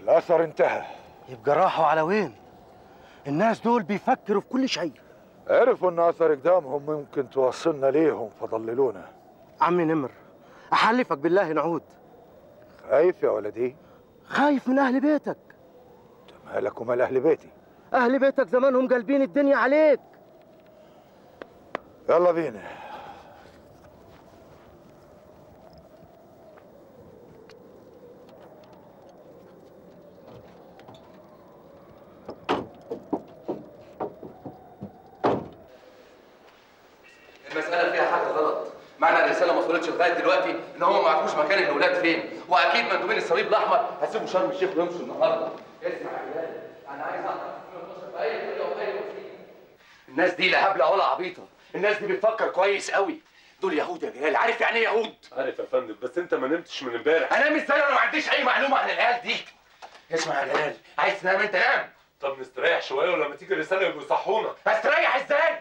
الاثر انتهى يبقى راحوا على وين الناس دول بيفكروا في كل شيء عرفوا ان اثر اقدامهم ممكن توصلنا ليهم فضللونا عمي نمر احلفك بالله نعود خايف يا ولدي خايف من اهل بيتك مالك ومال اهل بيتي اهل بيتك زمانهم قلبين الدنيا عليك يلا بينا المسألة فيها حاجة غلط معنى الرسالة ما وصلتش لغاية دلوقتي إن هم ما عرفوش مكان الأولاد فين وأكيد مندوبين الصليب الأحمر هيسيبوا شرم الشيخ ويمشوا النهاردة اسمع يا بلال أنا عايز أعرف 2012 بأي طريقة وبأي وسيلة الناس دي لا هبلة ولا عبيطة الناس دي بتفكر كويس قوي دول يهود يا جلال عارف يعني ايه يهود؟ عارف يا فندم بس انت ما نمتش من امبارح انام ازاي انا ما عنديش اي معلومه عن العيال دي اسمع يا جلال عايز تنام انت نام طب نستريح شويه ولما تيجي الرساله يبقوا يصحونا استريح ازاي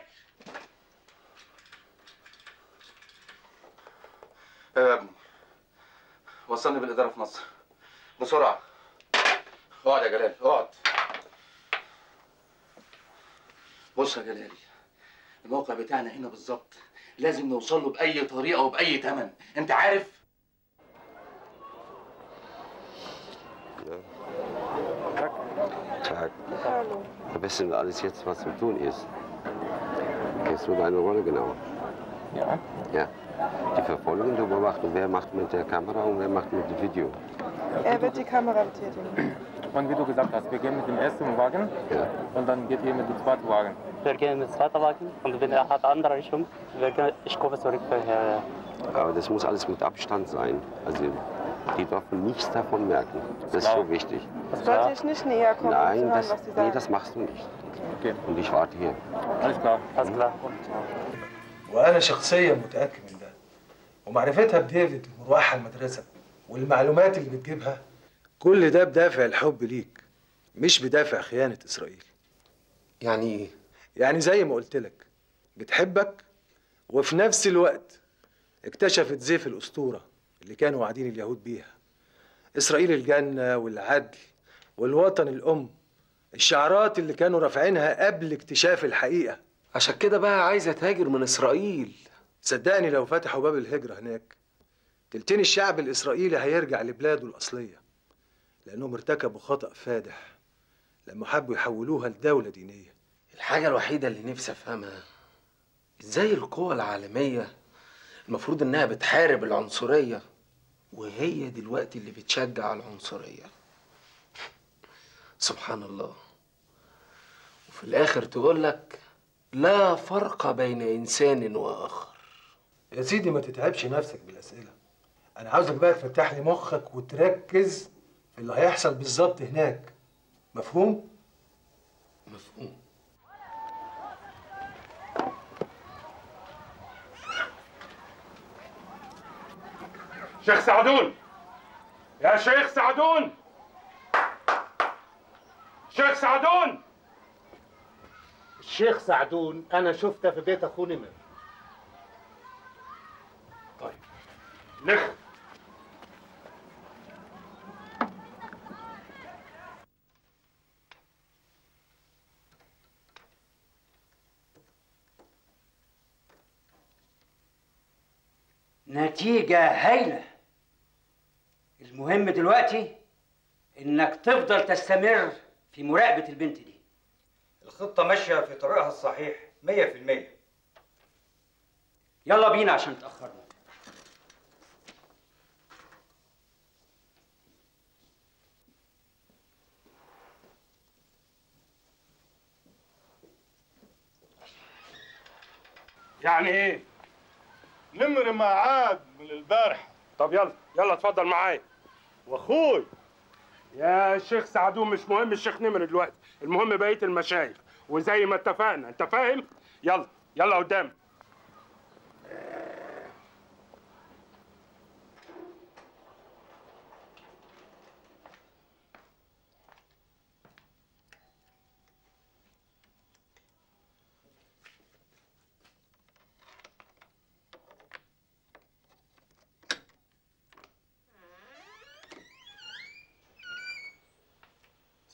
أم، وصلني بالاداره في مصر بسرعه اقعد يا جلال اقعد بص يا جلال الموقع بتاعنا هنا بالظبط لازم نوصل له باي طريقه وباي ثمن انت عارف Tag. Wir wissen alles jetzt, was zu tun ist. Kennst du deine Rolle genau? Ja. Ja. Die Verfolgung, die Überwachung, wer macht mit der Kamera und wer macht mit dem Video? Er wird die Kamera betätigen. Und wie du gesagt hast, wir gehen mit dem ersten Wagen Ja. und dann geht ihr mit dem zweiten Wagen. Wir gehen mit zweiter Wagen und wenn er hat andere Richtung, wir gehen, ich komme zurück her. Aber das muss alles mit Abstand sein. Also die dürfen nichts davon merken. Das ist so wichtig. Sollte ich nicht näher kommen, um zu Nein, hören, das, was sie nee, sagen? das machst du nicht. Okay. Und ich warte hier. Alles klar. Alles klar. وانا شخصيا متاكد من ده ومعرفتها بديفيد ومروحها المدرسه والمعلومات اللي بتجيبها كل ده بدافع الحب ليك مش بدافع خيانه اسرائيل يعني ايه يعني زي ما قلت لك بتحبك وفي نفس الوقت اكتشفت زيف الاسطوره اللي كانوا واعدين اليهود بيها اسرائيل الجنه والعدل والوطن الام الشعارات اللي كانوا رافعينها قبل اكتشاف الحقيقه عشان كده بقى عايزه تهاجر من اسرائيل صدقني لو فتحوا باب الهجرة هناك تلتين الشعب الإسرائيلي هيرجع لبلاده الأصلية لأنهم ارتكبوا خطأ فادح لما حبوا يحولوها لدولة دينية الحاجه الوحيده اللي نفسي افهمها ازاي القوى العالميه المفروض انها بتحارب العنصريه وهي دلوقتي اللي بتشجع العنصريه سبحان الله وفي الاخر تقول لك لا فرق بين انسان واخر يا سيدي ما تتعبش نفسك بالأسئلة أنا عاوزك بقى تفتح لي مخك وتركز في اللي هيحصل بالظبط هناك مفهوم؟ مفهوم شيخ سعدون يا شيخ سعدون شيخ سعدون الشيخ سعدون انا شفته في بيت اخوه نمر لخ نتيجة هايلة المهم دلوقتي انك تفضل تستمر في مراقبة البنت دي الخطة ماشية في طريقها الصحيح 100% يلا بينا عشان تأخرنا يعني ايه؟ نمر ما عاد من البارحة طب يلا يلا اتفضل معايا واخوي يا شيخ سعدون مش مهم الشيخ نمر دلوقتي المهم بقيه المشايخ وزي ما اتفقنا انت فاهم يلا يلا قدام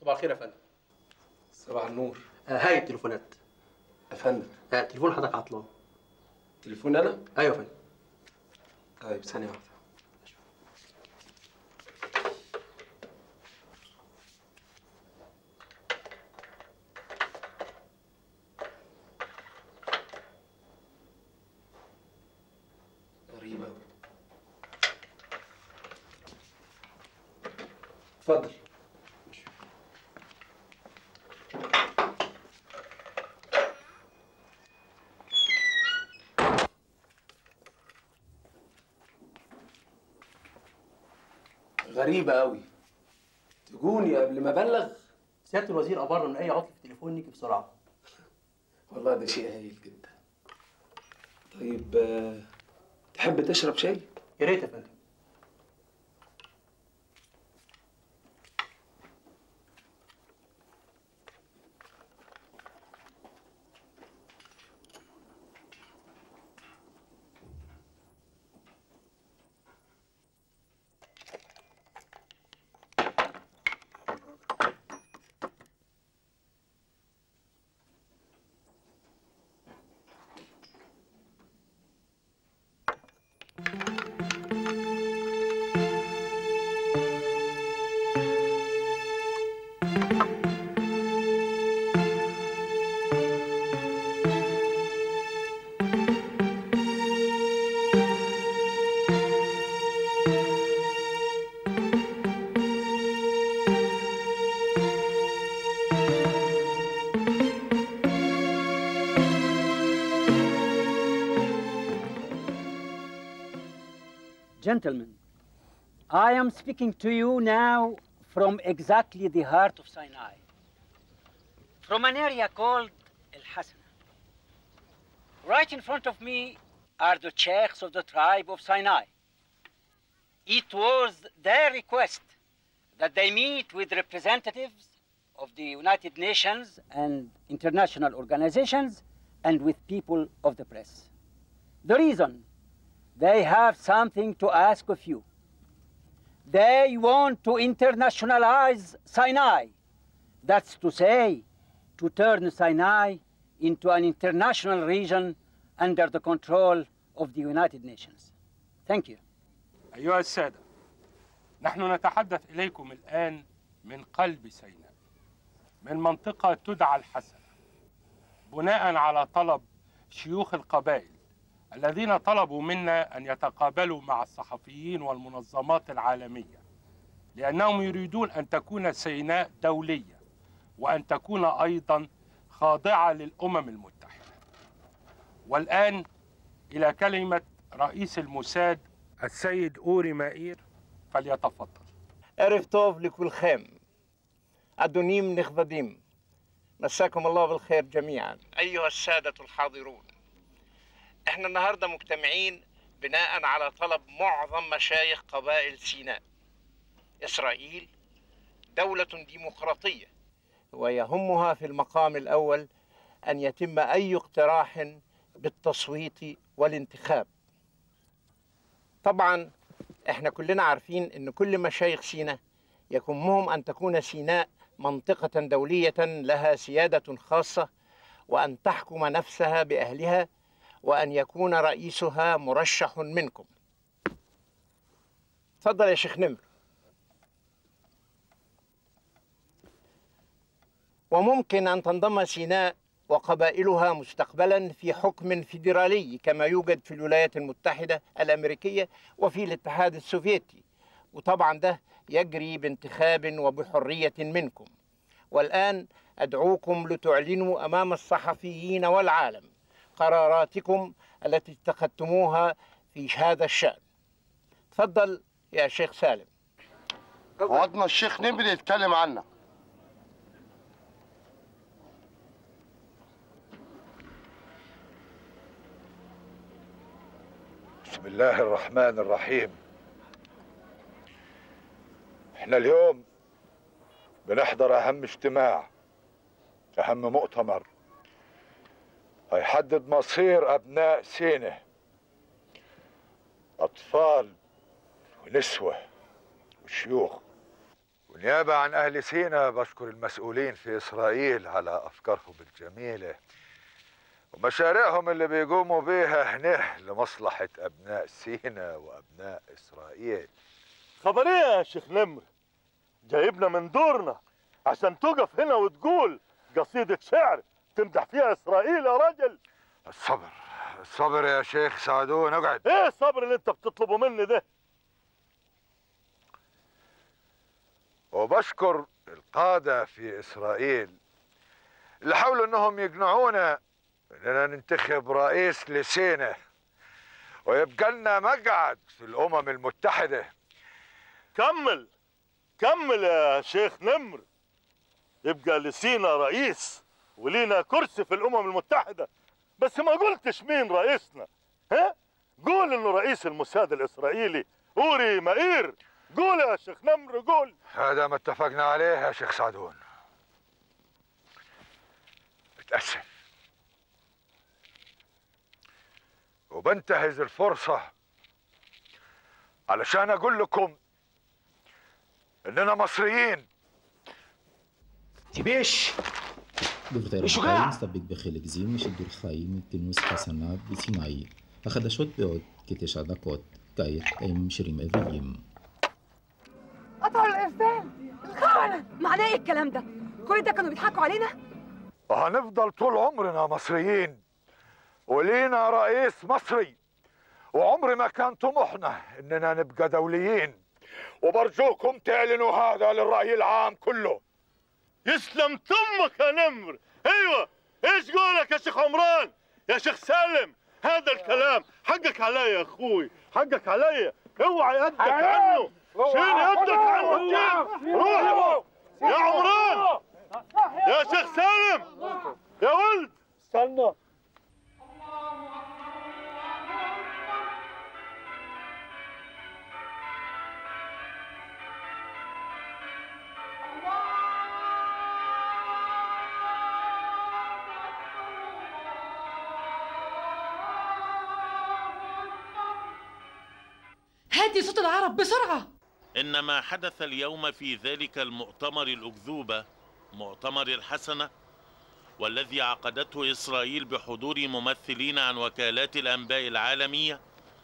صباح الخير يا فندم صباح النور آه هاي التليفونات يا فندم آه تليفون حضرتك عطلان تليفون انا ايوه يا فندم طيب ثانيه واحده غريبة أوي. اتفضل غريبة أوي تجوني قبل ما أبلغ سياده الوزير ابر من اي عطل في التليفون نيجي بسرعه والله ده شيء هايل جدا طيب آه، تحب تشرب شاي؟ يا ريت يا فندم Gentlemen, I am speaking to you now from exactly the heart of Sinai, from an area called El Hassan. Right in front of me are the sheikhs of the tribe of Sinai. It was their request that they meet with representatives of the United Nations and international organizations and with people of the press. The reason they have something to ask of you. They want to internationalize Sinai. That's to say, to turn Sinai into an international region under the control of the United Nations. Thank you. أيها السادة نحن نتحدث إليكم الآن من قلب سيناء من منطقة تدعى الحسنة بناء على طلب شيوخ القبائل الذين طلبوا منا أن يتقابلوا مع الصحفيين والمنظمات العالمية لأنهم يريدون أن تكون سيناء دولية وأن تكون أيضا خاضعة للأمم المتحدة والآن إلى كلمة رئيس الموساد السيد أوري مائير فليتفضل عرف طوف لكلكم أدونيم نخبديم مساكم الله بالخير جميعا أيها السادة الحاضرون احنا النهاردة مجتمعين بناء على طلب معظم مشايخ قبائل سيناء إسرائيل دولة ديمقراطية ويهمها في المقام الأول أن يتم أي اقتراح بالتصويت والانتخاب طبعا احنا كلنا عارفين ان كل مشايخ سيناء يهمهم ان تكون سيناء منطقة دولية لها سيادة خاصة وان تحكم نفسها باهلها وان يكون رئيسها مرشح منكم. تفضل يا شيخ نمر. وممكن ان تنضم سيناء وقبائلها مستقبلا في حكم فيدرالي كما يوجد في الولايات المتحدة الأمريكية وفي الاتحاد السوفيتي وطبعا ده يجري بانتخاب وبحرية منكم والآن أدعوكم لتعلنوا أمام الصحفيين والعالم قراراتكم التي اتخذتموها في هذا الشأن تفضل يا شيخ سالم عدنا الشيخ نمر يتكلم عنا بسم الله الرحمن الرحيم احنا اليوم بنحضر اهم اجتماع اهم مؤتمر هيحدد مصير ابناء سينه اطفال ونسوه وشيوخ ونيابة عن أهل سينا بشكر المسؤولين في إسرائيل على أفكارهم الجميلة ومشاريعهم اللي بيقوموا بيها هنا لمصلحة أبناء سينا وأبناء إسرائيل خبر ايه يا شيخ نمر جايبنا من دورنا عشان تقف هنا وتقول قصيدة شعر تمدح فيها إسرائيل يا راجل الصبر الصبر يا شيخ سعدون اقعد ايه الصبر اللي انت بتطلبه مني ده وبشكر القادة في إسرائيل اللي حاولوا إنهم يقنعونا إننا ننتخب رئيس لسينا ويبقى لنا مقعد في الأمم المتحدة كمل كمل يا شيخ نمر يبقى لسينا رئيس ولينا كرسي في الأمم المتحدة بس ما قلتش مين رئيسنا ها قول إنه رئيس الموساد الإسرائيلي أوري مائير قول يا شيخ نمر قول هذا ما اتفقنا عليه يا شيخ سعدون بتأسف وبنتهز الفرصة علشان أقول لكم إننا مصريين تبيش بفطير شجاع. החיים מסתפק בחלק זה משידור חיים מכינוס חסנה בסיני. החדשות בעוד כתשע דקות, כעת עם שירים עבריים. قطعوا الارسال الخونة معناه ايه الكلام ده كل ده كانوا بيضحكوا علينا وهنفضل طول عمرنا مصريين ولينا رئيس مصري وعمر ما كان طموحنا إننا نبقى دوليين وبرجوكم تعلنوا هذا للرأي العام كله يسلم تمك يا نمر ايوه ايش قولك يا شيخ عمران يا شيخ سالم هذا الكلام حقك عليا يا اخوي حقك عليا اوعى يدك عنه شيل يدك عنه شيل روح يا عمران يا شيخ سالم يا ولد استنى هدي صوت العرب بسرعة إن ما حدث اليوم في ذلك المؤتمر الأكذوبة مؤتمر الحسنة والذي عقدته إسرائيل بحضور ممثلين عن وكالات الأنباء العالمية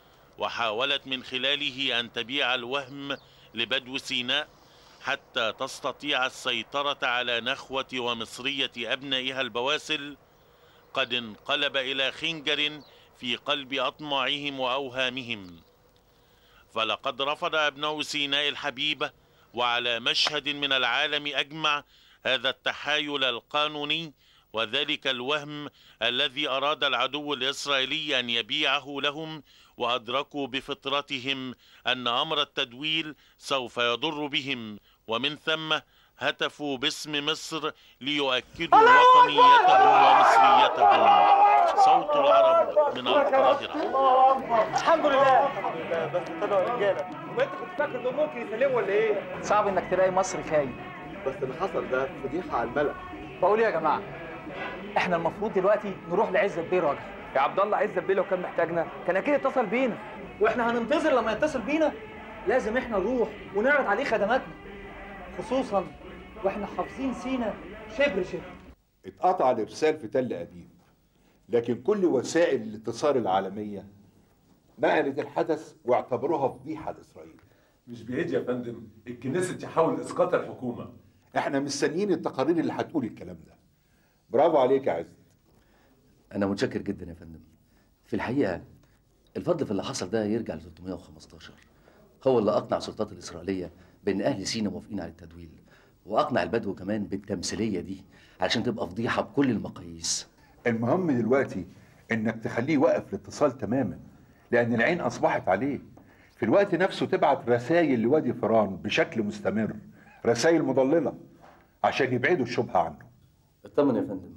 وحاولت من خلاله أن تبيع الوهم لبدو سيناء حتى تستطيع السيطرة على نخوة ومصرية أبنائها البواسل قد انقلب إلى خنجر في قلب أطماعهم وأوهامهم فلقد رفض أبناء سيناء الحبيبة وعلى مشهد من العالم أجمع هذا التحايل القانوني وذلك الوهم الذي أراد العدو الإسرائيلي أن يبيعه لهم وأدركوا بفطرتهم أن أمر التدويل سوف يضر بهم ومن ثم هتفوا باسم مصر ليؤكدوا وطنيتهم ومصريتهم صوت العرب من القاهرة الحمد لله بس طلعوا رجاله وانت كنت فاكر انهم ممكن يسلموا ولا ايه؟ صعب انك تلاقي مصر خاين بس اللي حصل ده فضيحه على الملأ بقول إيه يا جماعه احنا المفروض دلوقتي نروح لعزت بيه راجل يا عبد الله عزت بيه لو كان محتاجنا كان اكيد اتصل بينا واحنا هننتظر لما يتصل بينا لازم احنا نروح ونعرض عليه خدماتنا خصوصا واحنا حافظين سينا شبر شبر اتقطع الارسال في تل ابيب لكن كل وسائل الاتصال العالميه نقلت الحدث واعتبروها فضيحه لاسرائيل مش بعيد يا فندم الكنيسة تحاول اسقاط الحكومه احنا مستنيين التقارير اللي هتقول الكلام ده برافو عليك يا عز أنا متشكر جدا يا فندم. في الحقيقة الفضل في اللي حصل ده يرجع ل 315 هو اللي أقنع السلطات الإسرائيلية بإن أهل سينا موافقين على التدويل وأقنع البدو كمان بالتمثيلية دي علشان تبقى فضيحة بكل المقاييس المهم دلوقتي انك تخليه يوقف الاتصال تماما لان العين اصبحت عليه في الوقت نفسه تبعت رسائل لوادي فران بشكل مستمر رسائل مضلله عشان يبعدوا الشبهه عنه اطمن يا فندم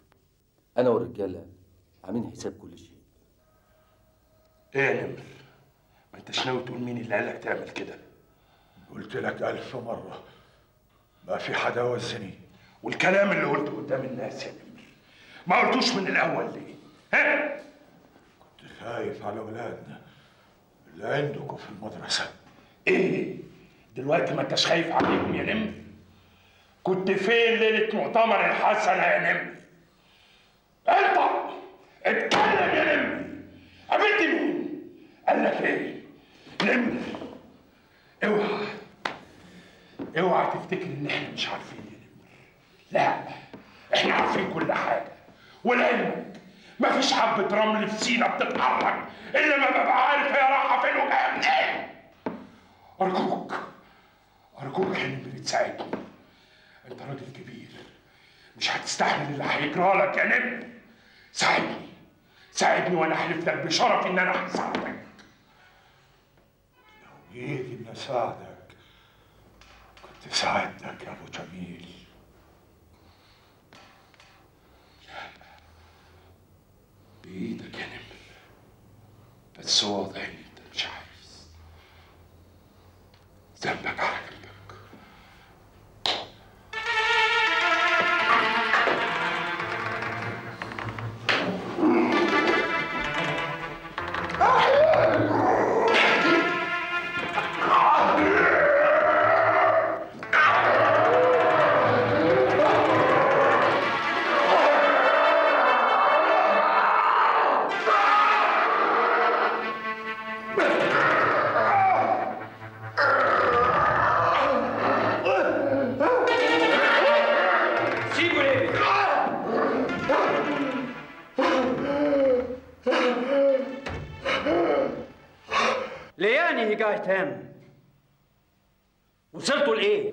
أنا والرجالة عاملين حساب كل شيء ايه يا نمر ما انتش ناوي تقول مين اللي قالك تعمل كده قلت لك ألف مرة ما في حدا وزني والكلام اللي قلته قدام الناس يا نمر ما قلتوش من الاول ليه ها كنت خايف على أولادنا اللي عندكم في المدرسة ايه دلوقتي ما انتش خايف عليهم يا نمر كنت فين ليله مؤتمر الحسنه يا نمر انت اتكلم يا نمر قابلت مين قال لك ايه نمر اوعى اوعى تفتكر ان احنا مش عارفين يا نمر لا احنا عارفين كل حاجه ولعلمك مفيش حبه رمل في سينا بتتحرك الا ما ببقى عارف هي رايحه فين وجايه منين ارجوك ارجوك يا نمر تساعدني انت راجل كبير مش هتستحمل اللي هيجرى لك يا نمر ساعدني ساعدني وانا احلف لك بشرفي ان انا هساعدك لو جيت اني اساعدك كنت ساعدتك يا ابو جميل بايدك يا نمر بس واضح ان انت مش عايز ذنبك على جنبك لياني حكايتين وصلتوا لايه؟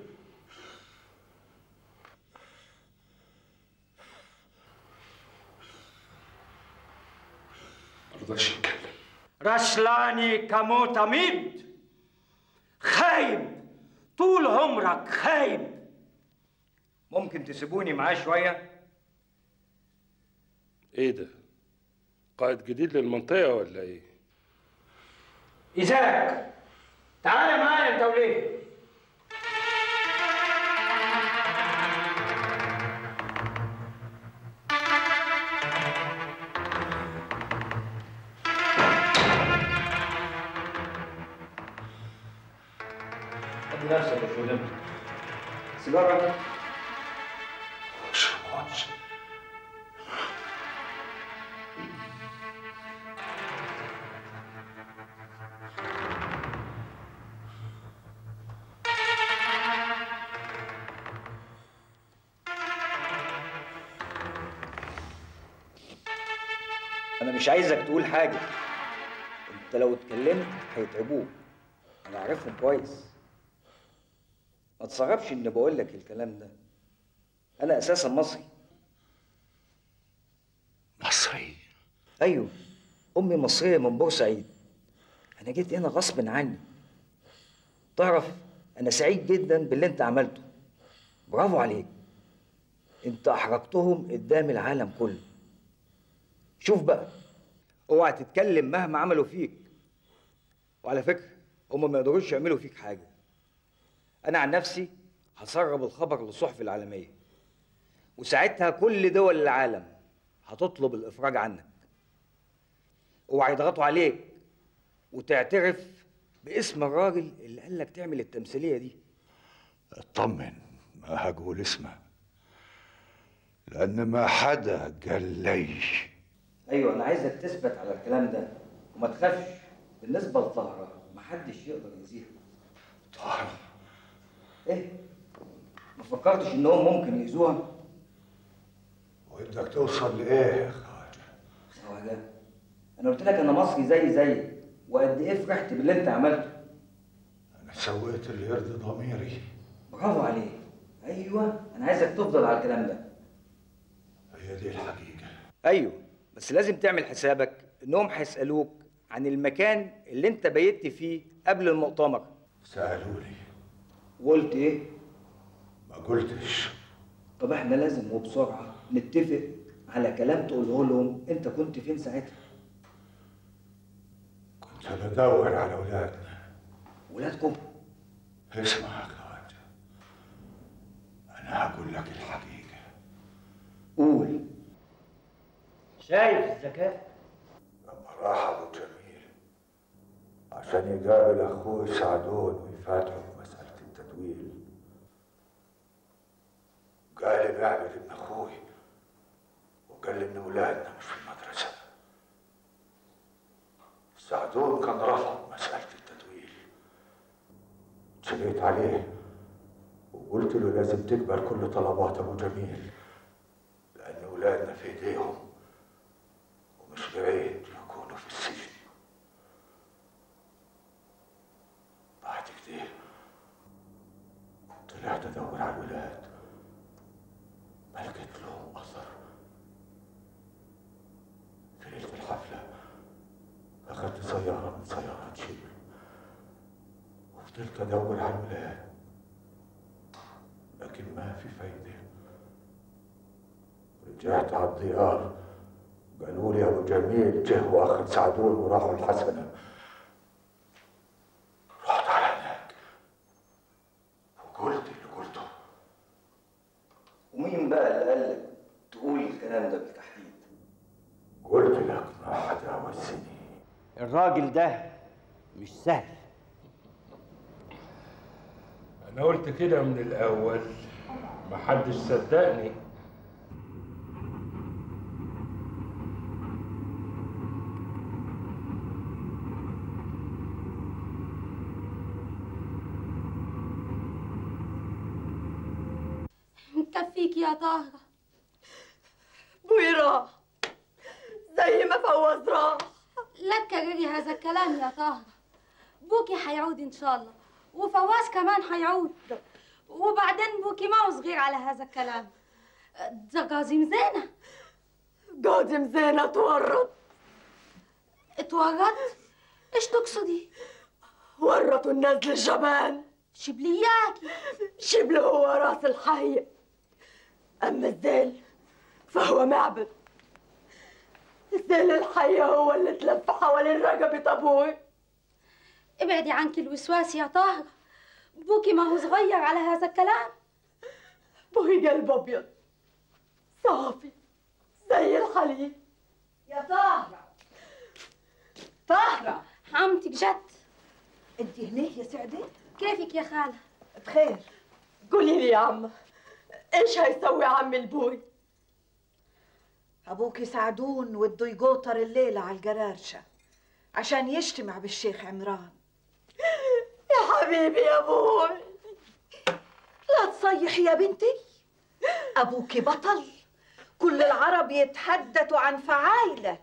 مرضاش يتكلم رسلاني كموت أميد خايب طول عمرك خايب ممكن تسيبوني معاه شويه ايه ده قائد جديد للمنطقه ولا ايه إيزاك تعالى معايا أنت وليه؟ خد نفسك يا شولم سيجاره انا مش عايزك تقول حاجه انت لو اتكلمت هيتعبوك انا عارفهم كويس ما تستغربش اني بقول لك الكلام ده انا اساسا مصري مصري ايوه امي مصريه من بورسعيد انا جيت هنا غصب عني تعرف انا سعيد جدا باللي انت عملته برافو عليك انت احرجتهم قدام العالم كله شوف بقى اوعى تتكلم مهما عملوا فيك وعلى فكره هم ما يقدروش يعملوا فيك حاجه انا عن نفسي هسرب الخبر للصحف العالميه وساعتها كل دول العالم هتطلب الافراج عنك اوعى يضغطوا عليك وتعترف باسم الراجل اللي قال لك تعمل التمثيليه دي اطمن ما هقول اسمه لان ما حدا قال لي ايوه انا عايزك تثبت على الكلام ده وما تخافش بالنسبه لطهره محدش يقدر يأذيها طهره ايه ما فكرتش انهم ممكن يأذوها وبدك توصل لايه يا خواجه انا قلت لك انا مصري زي زيك وقد ايه فرحت باللي انت عملته انا سويت اللي يرضي ضميري برافو عليك ايوه انا عايزك تفضل على الكلام ده هي دي الحقيقه ايوه بس لازم تعمل حسابك انهم هيسالوك عن المكان اللي انت بيت فيه قبل المؤتمر سالوني وقلت ايه ما قلتش طب احنا لازم وبسرعه نتفق على كلام تقوله لهم انت كنت فين ساعتها كنت بدور على اولادنا ولادكم اسمع يا خواجه انا هقول لك الحقيقه قول شايف الذكاء راح ابو جميل عشان يقابل اخوه سعدون ويفاتحوا في مسألة التدويل قال لي بعمل ابن اخوي وقال لي ان ولادنا مش في المدرسه سعدون كان رفض مساله التدويل جريت عليه وقلت له لازم تقبل كل طلبات ابو جميل لان ولادنا في ايديهم ومش بعيد يكونوا في السجن بعد كده طلعت ادور على الولاد ما لقيت لهم اثر في ليله الحفله اخذت سياره من سيارات شبل وفضلت ادور على الولاد لكن ما في فايده رجعت على الديار قالوا لي ابو جميل جه واخذ سعدون وراحوا الحسنه رحت على هناك وقلت اللي قلته ومين بقى اللي قال لك تقول الكلام ده بالتحديد؟ قلت لك ما حدا وزني الراجل ده مش سهل انا قلت كده من الاول محدش صدقني مكفيك يا طاهرة بوي راح زي ما فوز راح لا تكرري هذا الكلام يا طاهرة بوكي حيعود إن شاء الله وفواز كمان حيعود وبعدين بوكي ما هو صغير على هذا الكلام ده قازم زينة قادم زينة تورط اتورط؟ ايش تقصدي؟ ورطوا الناس للجبان شبلياكي شبل هو راس الحي أما الذيل فهو معبد الذيل الحي هو اللي تلف حوالين رقبة أبوي ابعدي عنك الوسواس يا طاهرة بوكي ما هو صغير على هذا الكلام بوي قلب أبيض صافي زي الحليب يا طاهرة طاهرة عمتك جت انت هنا يا سعدة؟ كيفك يا خالة؟ بخير قولي لي يا عم ايش هيسوي عمي البوي؟ أبوك يساعدون وده يقوطر الليلة على الجرارشة عشان يجتمع بالشيخ عمران يا حبيبي يا ابوي لا تصيح يا بنتي أبوك بطل كل العرب يتحدثوا عن فعايله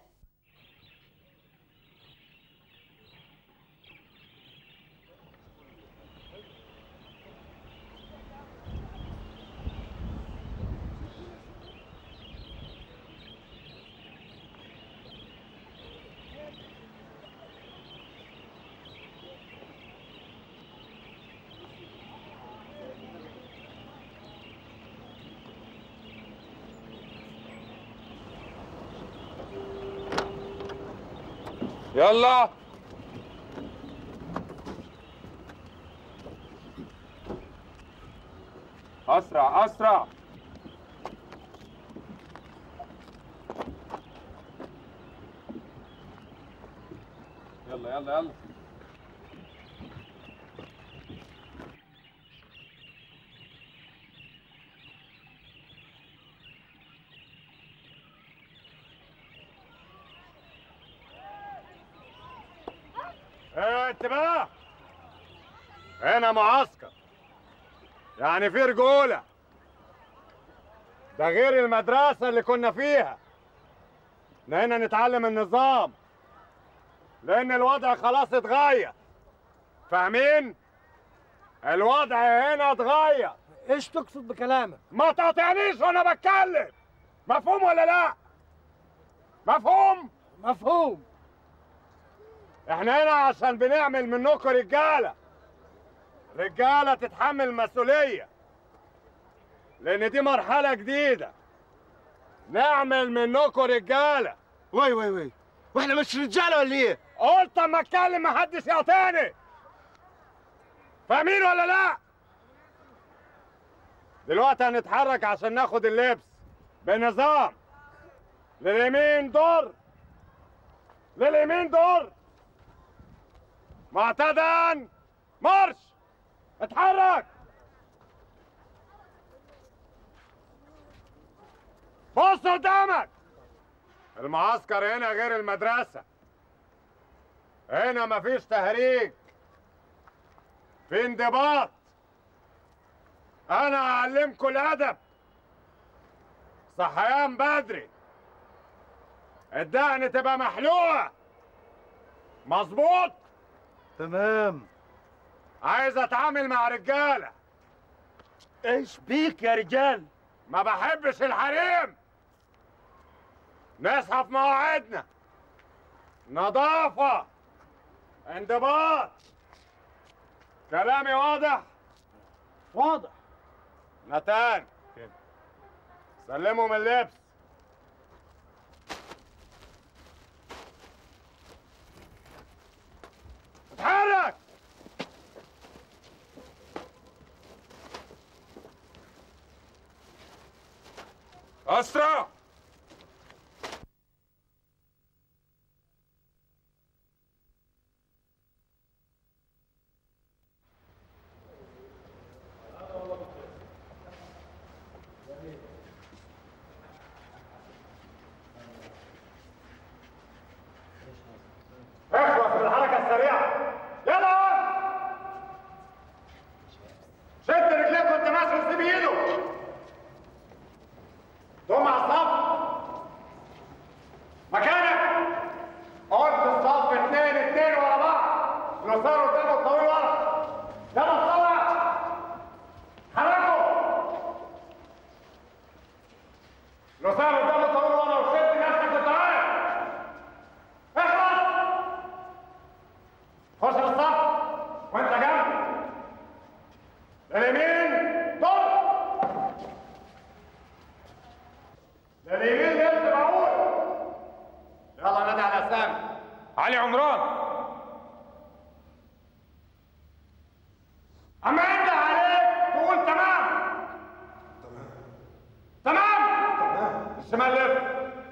يلا اسرع اسرع يلا يلا يلا ايه انتباه هنا معسكر يعني في رجولة ده غير المدرسة اللي كنا فيها إحنا هنا نتعلم النظام لأن الوضع خلاص اتغير فاهمين؟ الوضع هنا اتغير ايش تقصد بكلامك؟ ما تقاطعنيش وانا بتكلم مفهوم ولا لا؟ مفهوم؟ مفهوم احنا هنا عشان بنعمل منكم رجاله رجاله تتحمل مسؤوليه لان دي مرحله جديده نعمل منكم رجاله وي وي وي واحنا مش رجاله ولا ايه؟ قلت اما اتكلم محدش يقاطعني فاهمين ولا لا؟ دلوقتي هنتحرك عشان ناخد اللبس بنظام لليمين دور لليمين دور معتدا مارش اتحرك بص قدامك المعسكر هنا غير المدرسة هنا مفيش تهريج في انضباط انا اعلمكم الادب صحيان بدري الدقن تبقى محلوقه مظبوط تمام عايز اتعامل مع رجاله ايش بيك يا رجال ما بحبش الحريم نصحى في مواعيدنا نظافه انضباط كلامي واضح واضح نتان سلموا من اللبس اتحرك اسرع اخلص بالحركة السريعة يلا شد رجليك وانت ماشي وسيب ايده ضم على الصف مكانك قلت الصف اتنين اتنين ورا بعض اليسار قدام والطويل ورا يلا بسرعة حركوا اليسار قدام والطويل ورا وشد نفسك وانت واقف اخلص خش الصف وانت جنبي لليمين ضرب لليمين لف معقول يلا نادي على سامي علي عمران اما انت عليك تقول تمام تمام تمام الشمال لف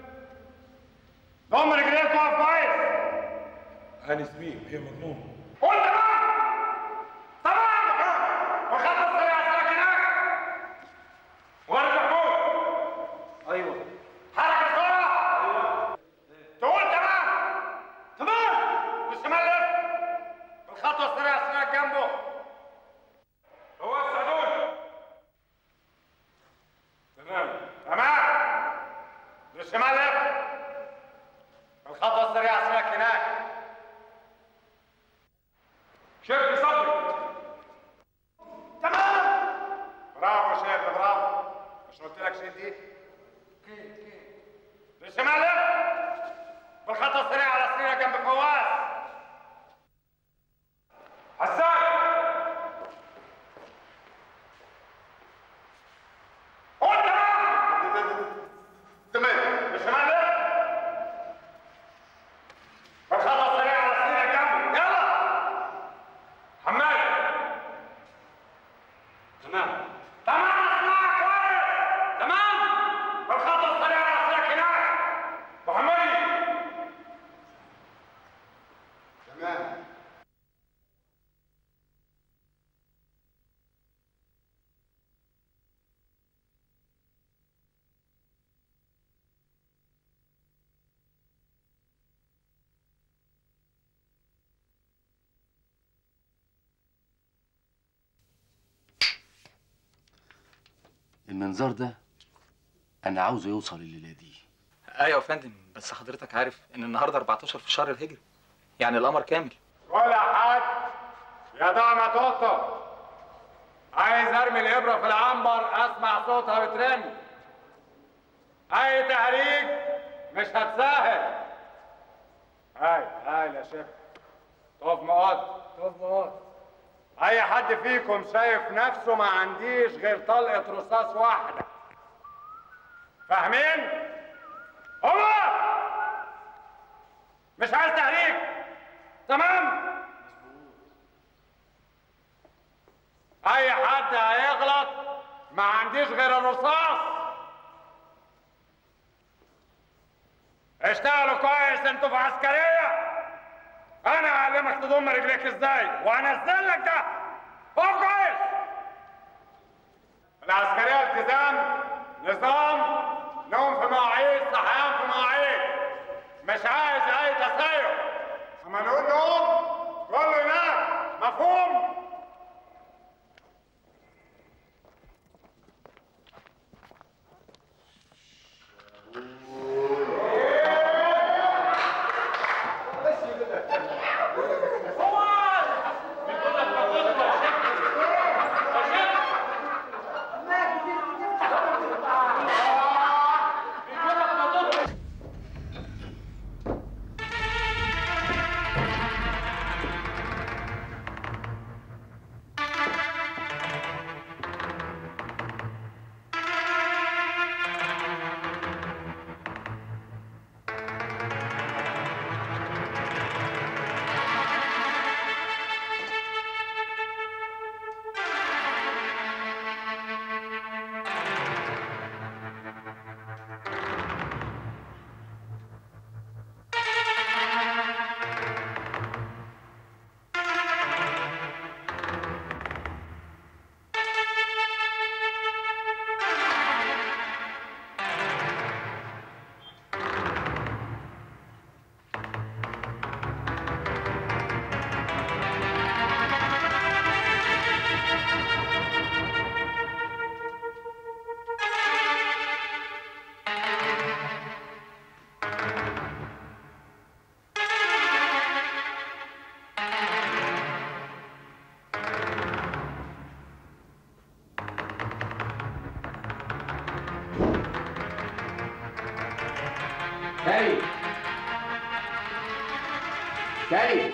ضم رجليك واقف كويس انس بيه هي مضمون قول تمام تمام وخلص سريع سريع هناك ورد محمود ايوه حركة بسرعة تقول تمام تمام والشمال لف الخطوة السريعة سريع جنبه هو السعدون تمام تمام للشمال لف الخطوة السريعة سريع هناك شيخ صبري تمام برافو يا شيخ برافو مش قلت لك شيء دي للشمال لف بالخطوة السريعة على سريرة جنب فواز حسان قول تمام تمام للشمال لف بالخطوة السريعة على سريرة جنبه يلا حماد تمام تمام اسمع كويس تمام بالخطوة السريعة على سريرك هناك محمدي تمام المنظار ده انا عاوزه يوصل الليله دي ايوه يا فندم بس حضرتك عارف ان النهارده 14 في الشهر الهجري يعني القمر كامل ولا حد يا دعمة توتر عايز ارمي الابره في العنبر اسمع صوتها بترن اي تهريج مش هتساهل هاي هاي يا شيخ طف مقعد طف مقعد اي حد فيكم شايف نفسه ما عنديش غير طلقه رصاص واحده فاهمين هو مش عايز تهريج تمام اي حد هيغلط ما عنديش غير الرصاص اشتغلوا كويس انتوا في عسكريه انا اعلمك تضم رجليك ازاي وانزل لك ده فوق كويس العسكريه التزام نظام نوم في مواعيد صحيان في مواعيد مش عايز اي تسيب اما نقول نقوم كله ينام مفهوم سالي سالي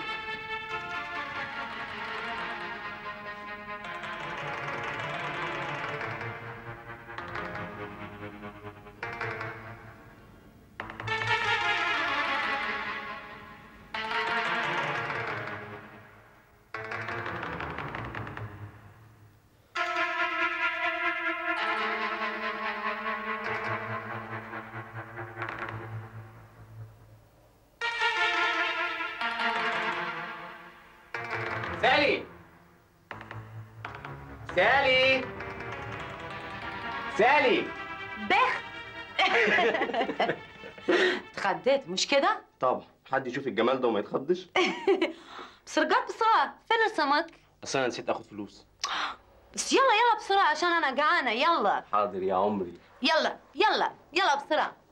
سالي سالي سالي بخ اتخضيت مش كده؟ طبعا حد يشوف الجمال ده وما يتخضش بسرقات بسرعة فين السمك؟ اصل انا نسيت اخد فلوس بس يلا يلا بسرعة عشان أنا جعانة يلا حاضر يا عمري يلا يلا يلا بسرعة